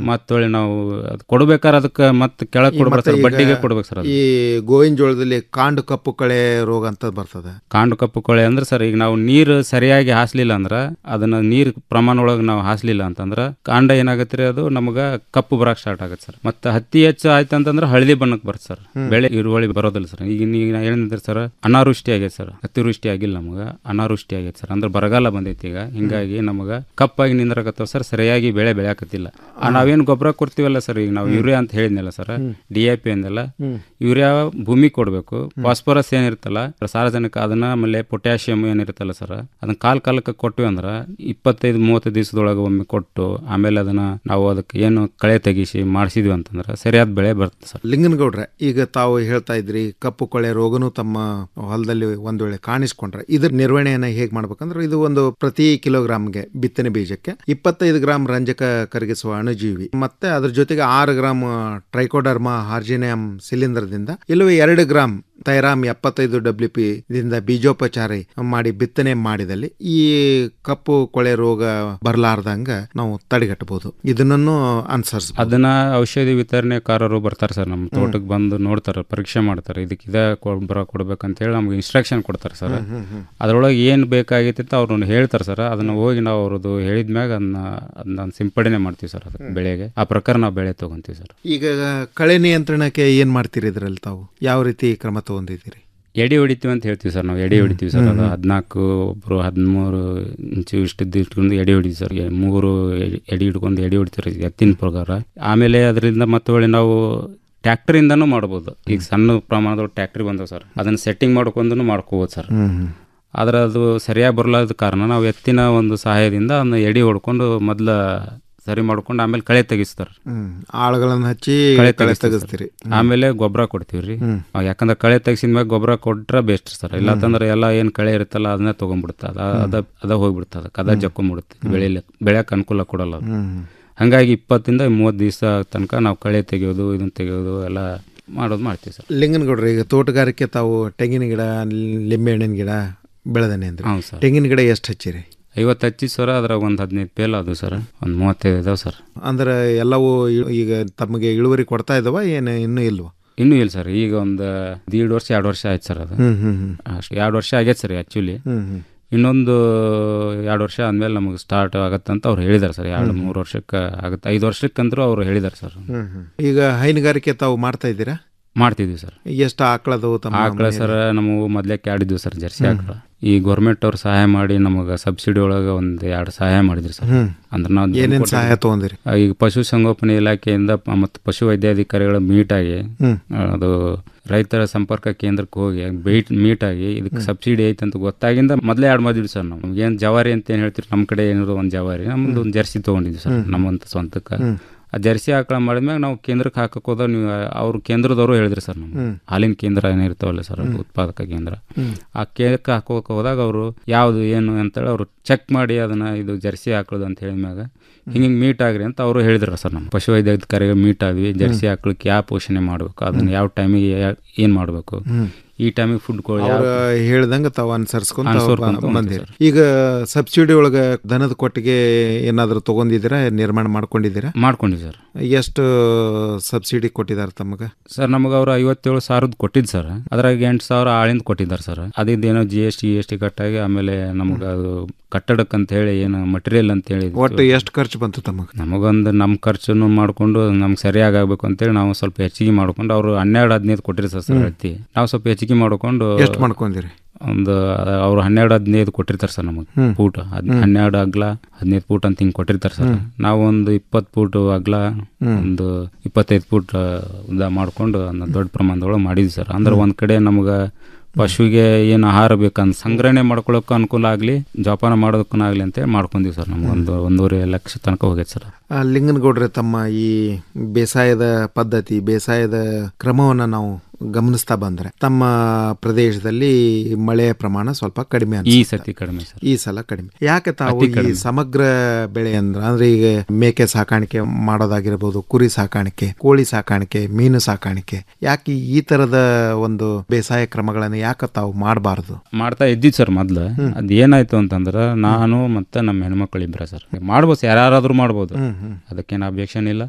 ಮತ್ತೊಳ್ಳಿ ನಾವು ಅದು ಕೊಡ್ಬೇಕಾದ್ರೆ ಅದಕ್ಕೆ ಮತ್ತೆ ಕೆಳಗೆ ಕೊಡ್ಬೇಕು ಮತ್ತೆ ಸರ್ ಈಗ ಬಡ್ಡಿಗೆ ಕೊಡ್ಬೇಕು ಸರ್ ಅದು ಈ ಗೋವಿನ ಜೋಳದಲ್ಲಿ ಕಾಂಡು ಕಪ್ಪು ಕಳೆ ರೋಗ ಅಂತ ಬರ್ತದೆ ಕಾಂಡು ಕಪ್ಪು ಕೊಳೆ ಅಂದ್ರೆ ಸರ್ ಈಗ ನಾವು ನೀರು ಸರಿಯಾಗಿ ಹಾಸ್ಲಿಲ್ಲ ಅಂದ್ರೆ ಅದನ್ನ ನೀರ್ ಪ್ರಮಾಣ ಒಳಗೆ ನಾವು ಹಾಸ್ಲಿಲ್ಲ ಅಂತಂದ್ರೆ ಕಾಂಡ ಏನಾಗತ್ತೆ ರೀ ಅದು ನಮಗೆ ಕಪ್ಪು ಬರಕ್ ಸ್ಟಾರ್ಟ್ ಆಗುತ್ತೆ ಸರ್ ಮತ್ತೆ ಹತ್ತಿ ಹೆಚ್ಚು ಆಯ್ತು ಅಂತಂದ್ರೆ ಹಳದಿ ಬಣ್ಣಕ್ಕೆ ಬರುತ್ತೆ ಸರ್ ಬೆಳೆ ಇರುವಳಿ ಬರೋದಿಲ್ಲ ಸರ್ ಈಗ ನೀವು ನಾ ಹೇಳಿದ್ರೆ ಸರ್ ಅನಾವೃಷ್ಟಿ ಆಗೈತೆ ಸರ್ ಅತಿವೃಷ್ಟಿ ಆಗಿಲ್ಲ ನಮಗೆ ಅನಾವೃಷ್ಟಿ ಆಗೈತೆ ಸರ್ ಅಂದ್ರೆ ಬರಗಾಲ ಬಂದೈತಿ ಈಗ ಹಿಂಗಾಗಿ ನಮಗೆ ಕಪ್ಪಾಗಿ ನಿಂದ್ರಕತ್ತವ ಸರ್ ಸರಿಯಾಗಿ ಬೆಳೆ ಬೆಳೆಯಕತ್ತಿಲ್ಲ ಆ ನಾವೇನು ಗೊಬ್ಬರ ಕೊಡ್ತೀವಲ್ಲ ಸರ್ ಈಗ ನಾವು ಯೂರಿಯಾ ಅಂತ ಹೇಳಿದ್ನಲ್ಲ ಸರ್ ಡಿ ಎ ಪಿ ಅಂದೆಲ್ಲ ಯೂರಿಯಾ ಭೂಮಿ ಕೊಡಬೇಕು ಫಾಸ್ಫರಸ್ ಏನಿರುತ್ತಲ್ಲ ಸಾರ್ವಜನಿಕ ಅದನ್ನ ಆಮೇಲೆ ಪೊಟ್ಯಾಷಿಯಂ ಏನಿರುತ್ತಲ್ಲ ಸರ್ ಅದನ್ನ ಕಾಲ್ ಕಾಲಕ್ಕೆ ಕೊಟ್ವಿ ಅಂದ್ರೆ ಇಪ್ಪತ್ತೈದು ಮೂವತ್ತು ದಿವಸದೊಳಗೆ ಒಮ್ಮೆ ಕೊಟ್ಟು ಆಮೇಲೆ ಅದನ್ನ ನಾವು ಅದಕ್ಕೆ ಏನು ಕಳೆ ತೆಗಿಸಿ ಮಾಡಿಸಿದ್ವಿ ಅಂತಂದ್ರೆ ಸರಿಯಾದ ಬೆಳೆ ಬರುತ್ತೆ ಸರ್ ಲಿಂಗನಗೌಡ್ರೆ ಈಗ ತಾವು ಹೇಳ್ತಾ ಇದ್ರಿ ಕಪ್ಪು ಕೊಳೆ ರೋಗನು ತಮ್ಮ ಹೊಲದಲ್ಲಿ ಒಂದ್ ವೇಳೆ ಕಾಣಿಸ್ಕೊಂಡ್ರೆ ಇದ್ರ ನಿರ್ವಹಣೆಯನ್ನ ಹೇಗೆ ಮಾಡ್ಬೇಕಂದ್ರೆ ಇದು ಒಂದು ಪ್ರತಿ ಕಿಲೋಗ್ರಾಮ್ಗೆ ಬಿತ್ತನೆ ಬೀಜಕ್ಕೆ ಇಪ್ಪತ್ತೈದು ಗ್ರಾಂ ರಂಜಕ ಕರಗಿಸುವ ಅಣುಜೀವಿ ಮತ್ತೆ ಅದ್ರ ಜೊತೆಗೆ ಆರು ಗ್ರಾಂ ಟ್ರೈಕೋಡರ್ಮಾ ಹಾರ್ಜಿನಿಯಂ ಸಿಲಿಂಡರ್ದಿಂದ ಇಲ್ಲವೇ ಎರಡು ಗ್ರಾಂ ತೈರಾಮ್ ಎಪ್ಪತ್ತೈದು ಡಬ್ಲ್ಯೂ ಪಿ ದಿಂದ ಬೀಜೋಪಚಾರ ಮಾಡಿ ಬಿತ್ತನೆ ಮಾಡಿದಲ್ಲಿ ಈ ಕಪ್ಪು ಕೊಳೆ ರೋಗ ಬರಲಾರ್ದಂಗ ನಾವು ತಡೆಗಟ್ಟಬಹುದು ಇದನ್ನೂ ಅನುಸರಿಸಬಹುದು ಅದನ್ನ ಔಷಧಿ ವಿತರಣೆಕಾರರು ಬರ್ತಾರೆ ಸರ್ ನಮ್ಮ ತೋಟಕ್ಕೆ ಬಂದು ನೋಡ್ತಾರೆ ಪರೀಕ್ಷೆ ಮಾಡ್ತಾರೆ ಇದಕ್ಕೆ ಇದೇ ಗೊಬ್ಬರ ಕೊಡ್ಬೇಕಂತ ಹೇಳಿ ನಮ್ಗೆ ಇನ್ಸ್ಟ್ರಕ್ಷನ್ ಕೊಡ್ತಾರೆ ಸರ್ ಅದ್ರೊಳಗೆ ಏನು ಬೇಕಾಗೈತಿ ಅಂತ ಅವ್ರನ್ನ ಹೇಳ್ತಾರೆ ಸರ್ ಅದನ್ನ ಹೋಗಿ ನಾವು ಅವ್ರದ್ದು ಹೇಳಿದ್ಮ್ಯಾಗ ಅದನ್ನ ಅದನ್ನ ಸಿಂಪಡಣೆ ಮಾಡ್ತೀವಿ ಸರ್ ಅದಕ್ಕೆ ಬೆಳೆಗೆ ಆ ಪ್ರಕಾರ ನಾವು ಬೆಳೆ ತಗೊಂತೀವಿ ಸರ್ ಈಗ ಕಳೆ ನಿಯಂತ್ರಣಕ್ಕೆ ಏನ್ ಮಾಡ್ತೀರಿ ಇದ್ರಲ್ಲಿ ತಾವು ಯಾವ ರೀತಿ ಕ್ರಮ ತಗೊಂಡಿದ್ದೀರಿ ಎಡೆ ಹೊಡಿತೀವಿ ಅಂತ ಹೇಳ್ತೀವಿ ಸರ್ ನಾವು ಎಡೆ ಹೊಡಿತೀವಿ ಸರ್ ಅದು ಹದಿನಾಲ್ಕು ಒಬ್ಬರು ಹದಿಮೂರು ಇಂಚು ಇಷ್ಟಿದ್ದು ಇಟ್ಕೊಂಡು ಎಡೆ ಹೊಡಿತೀವಿ ಸರ್ ಎ- ಮೂರು ಎಡೆ- ಎಡೆ ಹಿಡ್ಕೊಂಡು ಎಡೆ ಹೊಡಿತೀವಿ ಎತ್ತಿನ ಪ್ರಕಾರ ಆಮೇಲೆ ಅದರಿಂದ ಮತ್ತೆ ಒಳ್ಳೆ ನಾವು ಟ್ಯಾಕ್ಟ್ರಿಂದನೂ ಮಾಡ್ಬೋದು ಈಗ ಸಣ್ಣ ಪ್ರಮಾಣದೊಳಗೆ ಟ್ಯಾಕ್ಟ್ರಿ ಬಂದವು ಸರ್ ಅದನ್ನ ಸೆಟ್ಟಿಂಗ್ ಮಾಡ್ಕೊಂಡು ಮಾಡ್ಕೋಬೋದು ಸರ್ ಆದ್ರೆ ಅದು ಸರಿಯಾಗಿ ಬರಲಾದ ಕಾರಣ ನಾವು ಎತ್ತಿನ ಒಂದು ಸಹಾಯದಿಂದ ಅದನ್ನ ಎಡೆ ಹೊಡ್ಕೊಂಡು ಮೊದಲ ಸರಿ ಮಾಡ್ಕೊಂಡು ಆಮೇಲೆ ಕಳೆ ತೆಗಿಸ್ತಾರೆ ಹ್ಮ್ ಆಳುಗಳನ್ನ ಹಚ್ಚಿ ಕಳೆ ಕಳೆ ತೆಗಿಸ್ತೀವಿ ತೆಗಿಸ್ತೀರಿ ಸರ್. ಆಮೇಲೆ ಗೊಬ್ಬರ ಕೊಡ್ತೀವಿ ರೀ ಹ್ಮ್. ಯಾಕಂದ್ರೆ ಕಳೆ ತೆಗಿಸಿದ ಮ್ಯಾಗ ಗೊಬ್ಬರ ಕೊಟ್ರೆ ಬೆಸ್ಟ್ ಸರ್ ಇಲ್ಲಾಂತಂದ್ರೆ ಎಲ್ಲ ಏನು ಕಳೆ ಇರುತ್ತಲ್ಲ ಅದನ್ನೇ ತೊಗೊಂಡ್ಬಿಡುತ್ತೆ ಅದ ಅದ ಅದ ಹೋಗ್ಬಿಡುತ್ತೆ ಅದಕ್ಕೆ ಅದ ಜಕ್ಕೊಂಬಿಡುತ್ತೆ ಬೆಳೆಯಲಿ ಬೆಳೆಯಕ್ಕೆ ಅನುಕೂಲ ಕೊಡಲ್ಲ ಅದು ಹ್ಮ್ ಹಂಗಾಗಿ ಇಪ್ಪತ್ತಿಂದ ಮೂವತ್ತು ದಿವಸ ತನಕ ನಾವು ಕಳೆ ತೆಗೆಯೋದು ಇದನ್ನ ತೆಗೆಯೋದು ಎಲ್ಲ ಮಾಡೋದು ಮಾಡ್ತೀವಿ ಸರ್ ಲಿಂಗನಗೌಡ್ರೆ ಈಗ ತೋಟಗಾರಿಕೆ ತಾವು ತೆಂಗಿನ ಗಿಡ ಲಿಂಬೆ ಹಣ್ಣಿನ ಗಿಡ ಬೆಳೆದಾನೆ ಅಂದ್ರೆ ಹೌದು ಸರ್ ತೆಂಗಿನ ಗಿಡ ಎಷ್ಟು ಹಚ್ಚಿರಿ ಐವತ್ತು ಹಚ್ಚಿ ಸರ್ ಅದ್ರಾಗ ಒಂದು ಹದಿನೈದು ಪೇಲ್ ಅದು ಸರ್ ಒಂದು ಮೂವತ್ತೈದು ಇದಾವೆ ಸರ್ ಅಂದ್ರೆ ಎಲ್ಲವೂ ಇ- ಈಗ ತಮಗೆ ಇಳುವರಿ ಕೊಡ್ತಾ ಇದಾವ ಏನು ಇನ್ನೂ ಇಲ್ವಾ ಇನ್ನೂ ಇಲ್ಲ ಸರ್ ಈಗ ಒಂದು ದೀಡ್ ವರ್ಷ ಎರಡು ವರ್ಷ ಆಯ್ತು ಸರ್ ಅದು ಹ್ಮ್ ಹ್ಮ್ ಹ್ಮ್ ಅಷ್ಟು ಎರಡು ವರ್ಷ ಆಗೈತೆ ಸರ್ ಆ್ಯಕ್ಚುಲಿ ಹ್ಮ್ ಹ್ಮ್ ಇನ್ನೊಂದು ಎರಡು ವರ್ಷ ಆದಮೇಲೆ ನಮಗೆ ಸ್ಟಾರ್ಟ್ ಆಗತ್ತಂತ ಅವ್ರು ಹೇಳಿದಾರೆ ಸರ್ ಎರಡು ಮೂರು ವರ್ಷಕ್ಕೆ ಆಗುತ್ತೆ ಐದು ವರ್ಷಕ್ಕಂದ್ರೂ ಅವ್ರು ಹೇಳಿದಾರೆ ಸರ್ ಹ್ಮ್ ಹ್ಮ್ ಈಗ ಹೈನುಗಾರಿಕೆ ತಾವು ಮಾಡ್ತಾ ಇದ್ದೀರಾ ಮಾಡ್ತಿದ್ವಿ ಸರ್ ಎಷ್ಟು ಆಕಳದು ತಮ್ಮ ಆಕಳ ಸರ್ ನಮಗೆ ಮೊದಲೇ ಕ್ಯಾಡಿದ್ವಿ ಸರ್ ಜರ್ಸಿ ಆಕಳ ಈ ಗೌರ್ಮೆಂಟ್ ಅವ್ರು ಸಹಾಯ ಮಾಡಿ ನಮಗೆ ಸಬ್ಸಿಡಿ ಒಳಗೆ ಒಂದು ಎರಡು ಸಹಾಯ ಮಾಡಿದ್ರು ಸರ್ ಹ್ಮ್. ಅಂದ್ರೆ ನಾವು ಏನೇನ್ ಸಹಾಯ ತಗೊಂಡಿರಿ ಈಗ ಪಶು ಸಂಗೋಪನೆ ಇಲಾಖೆಯಿಂದ ಪ- ಮತ್ತು ಪಶು ವೈದ್ಯಾಧಿಕಾರಿಗಳ ಮೀಟ್ ಆಗಿ ಹ್ಮ್. ಅದು ರೈತರ ಸಂಪರ್ಕ ಕೇಂದ್ರಕ್ಕೆ ಹೋಗಿ ಬೈಟ್ ಮೀಟ್ ಆಗಿ ಇದಕ್ಕೆ ಸಬ್ಸಿಡಿ ಐತೆ ಅಂತ ಗೊತ್ತಾಗಿಂದ ಮೊದಲೇ ಆಡ್ ಮಾಡಿದ್ವಿ ಸರ್ ನಾವು ಏನು ಜವಾರಿ ಅಂತ ಏನು ಹೇಳ್ತೀವಿ ನಮ್ಮ ಕಡೆ ಏನಿರೋ ಒಂದು ಜವಾರಿ ನಮ್ದು ಒಂದು ಜರ್ಸಿ ತೊಗೊಂಡಿದ್ವಿ ಸರ್ ನಮ್ಮಂತ ಸ್ವಂತಕ್ಕೆ ಆ ಜರ್ಸಿ ಆಕಳ ಮಾಡಿದ್ಮ್ಯಾಗ ನಾವು ಕೇಂದ್ರಕ್ಕೆ ಹಾಕಕ್ಕೆ ಹೋದಾಗ ನೀವು ಅವ್ರು ಕೇಂದ್ರದವರು ಹೇಳಿದ್ರಿ ಸರ್ ನಮ್ಗೆ ಹಾಲಿನ ಕೇಂದ್ರ ಏನಿರ್ತಾವಲ್ಲ ಸರ್ ಉತ್ಪಾದಕ ಕೇಂದ್ರ ಆ ಕೇಂದ್ರಕ್ಕೆ ಹಾಕೋಕೆ ಹೋದಾಗ ಅವರು ಯಾವುದು ಏನು ಅಂತೇಳಿ ಅವರು ಚೆಕ್ ಮಾಡಿ ಅದನ್ನ ಇದು ಜರ್ಸಿ ಹಾಕೋದು ಅಂತ ಹೇಳಿದ್ಮ್ಯಾಗ ಹಿಂಗೆ ಹಿಂಗೆ ಮೀಟ್ ಆಗ್ರಿ ಅಂತ ಅವರು ಹೇಳಿದ್ರು ಸರ್ ನಮ್ಮ ಪಶು ವೈದ್ಯಾಧಿಕಾರಿಗೆ ಮೀಟ್ ಆದ್ವಿ ಜರ್ಸಿ ಹಾಕ್ಲಿಕ್ಕೆ ಯಾವ ಪೋಷಣೆ ಮಾಡಬೇಕು ಅದನ್ನ ಯಾವ ಟೈಮಿಗೆ ಏನು ಮಾಡಬೇಕು ಈ ಟೈಮಿಗೆ ಫುಡ್ ಕೊಡಿ ಅವ್ರ ಹೇಳ್ದಂಗ ತಾವು ಅನುಸರಿಸ್ಕೊಂತ ಅನುಸರ್ಕೊಂತ ಬಂದಿರಿ ಈಗ ಸಬ್ಸಿಡಿ ಒಳಗ ದನದ ಕೊಟ್ಟಿಗೆ ಏನಾದ್ರು ತಗೊಂಡಿದ್ದೀರಾ ನಿರ್ಮಾಣ ಮಾಡ್ಕೊಂಡಿದ್ದೀರಾ ಮಾಡ್ಕೊಂಡ್ವಿ ಸರ್ ಎಷ್ಟು ಸಬ್ಸಿಡಿ ಕೊಟ್ಟಿದ್ದಾರೆ ತಮಗ ಸರ್ ನಮಗೆ ಅವರು ಐವತ್ತೇಳು ಸಾವಿರದ ಕೊಟ್ಟಿದ್ದು ಸರ್ ಅದ್ರಾಗ ಎಂಟು ಸಾವಿರ ಆಳಿಂದ ಕೊಟ್ಟಿದ್ದಾರೆ ಸರ್ ಅದಿದ್ದು ಏನೋ G S T S T ಕಟ್ಟಾಗಿ ಆಮೇಲೆ ನಮಗೆ ಅದು ಕಟ್ಟಡಕ್ಕೆ ಅಂತ ಹೇಳಿ ಏನು ಮಟೀರಿಯಲ್ ಅಂತ ಹೇಳಿ ಒಟ್ಟು ಎಷ್ಟು ಖರ್ಚು ಬಂತು ತಮಗ ನಮಗೊಂದು ನಮ್ಮ ಖರ್ಚನ್ನು ಮಾಡಿಕೊಂಡು ನಮ್ಗೆ ಸರಿಯಾಗಿ ಆಗ್ಬೇಕು ಅಂತೇಳಿ ನಾವು ಸ್ವಲ್ಪ ಹೆಚ್ಚಿಗೆ ಮಾಡ್ಕೊಂಡು ಅವರು ಹನ್ನೆರಡು ಹದಿನೈದು ಕೊಟ್ಟಿರ್ತಾರೆ ಸರ್ ಹತ್ತಿ ನಾವು ಸ್ವಲ್ಪ ಹೆಚ್ಚಿಗೆ ಮಾಡ್ಕೊಂಡು ಎಷ್ಟು ಮಾಡ್ಕೊಂಡಿರಿ ಒಂದು ಅವ್ರು ಹನ್ನೆರಡು ಹದಿನೈದು ಕೊಟ್ಟಿರ್ತಾರೆ ಸರ್ ನಮಗೆ ಫೂಟ್ ಹದ್ ಹನ್ನೆರಡು ಅಗ್ಲ ಹದಿನೈದು ಫೂಟ್ ಅಂತ ಹಿಂಗೆ ಕೊಟ್ಟಿರ್ತಾರೆ ಸರ್ ನಾವು ಒಂದು ಇಪ್ಪತ್ತು ಫೂಟ್ ಅಗ್ಲ ಒಂದು ಇಪ್ಪತ್ತೈದು ಫೂಟ್ ಉದ್ದ ಮಾಡ್ಕೊಂಡು ಅದನ್ನ ದೊಡ್ಡ ಪ್ರಮಾಣದೊಳಗೆ ಮಾಡಿದ್ವಿ ಸರ್ ಅಂದ್ರೆ ಒಂದ್ ಕಡೆ ನಮ್ಗೆ ಪಶುವಿಗೆ ಏನು ಆಹಾರ ಬೇಕಂತ ಸಂಗ್ರಹಣೆ ಮಾಡ್ಕೊಳ್ಳೋಕೆ ಅನುಕೂಲ ಆಗಲಿ ಜೋಪಾನ ಮಾಡೋದಕ್ಕೂ ಆಗಲಿ ಅಂತೇಳಿ ಮಾಡ್ಕೊಂತೀವಿ ಸರ್ ನಮ್ಗೆ ಒಂದು ಒಂದೂವರೆ ಲಕ್ಷ ತನಕ ಹೋಗೈತೆ ಸರ್ ಆ, ಲಿಂಗನಗೌಡ್ರೆ ತಮ್ಮ ಈ ಬೇಸಾಯದ ಪದ್ಧತಿ ಬೇಸಾಯದ ಕ್ರಮವನ್ನು ನಾವು ಗಮನಿಸ್ತಾ ಬಂದ್ರೆ ತಮ್ಮ ಪ್ರದೇಶದಲ್ಲಿ ಮಳೆಯ ಪ್ರಮಾಣ ಸ್ವಲ್ಪ ಕಡಿಮೆ ಈ ಅನ್ಸುತ್ತೆ. ಸತಿ ಕಡಿಮೆ ಸರ್ ಈ ಸಲ ಕಡಿಮೆ ಯಾಕೆ ತಾವು ಅತಿ ಈ ಕಡಿಮೆ. ಸಮಗ್ರ ಬೆಳೆ ಅಂದ್ರೆ ಅಂದ್ರೆ ಈಗ ಮೇಕೆ ಸಾಕಾಣಿಕೆ ಮಾಡೋದಾಗಿರ್ಬೋದು ಕುರಿ ಸಾಕಾಣಿಕೆ ಕೋಳಿ ಸಾಕಾಣಿಕೆ ಮೀನು ಸಾಕಾಣಿಕೆ ಯಾಕೆ ಈ ತರದ ಒಂದು ಬೇಸಾಯ ಕ್ರಮಗಳನ್ನು ಯಾಕೆ ತಾವು ಮಾಡಬಾರದು ಮಾಡ್ತಾ ಇದ್ದಿದ್ದು ಸರ್ ಮೊದ್ಲು ಅದ್ ಏನಾಯ್ತು ಅಂತಂದ್ರೆ ನಾನು ಮತ್ತೆ ನಮ್ಮ ಹೆಣ್ಮಕ್ಳು ಇಬ್ಬರ ಸರ್ ಮಾಡ್ಬೋದು ಯಾರಾದ್ರೂ ಮಾಡ್ಬೋದು ಅದಕ್ಕೇನು ಅಬ್ಜೆಕ್ಷನ್ ಇಲ್ಲ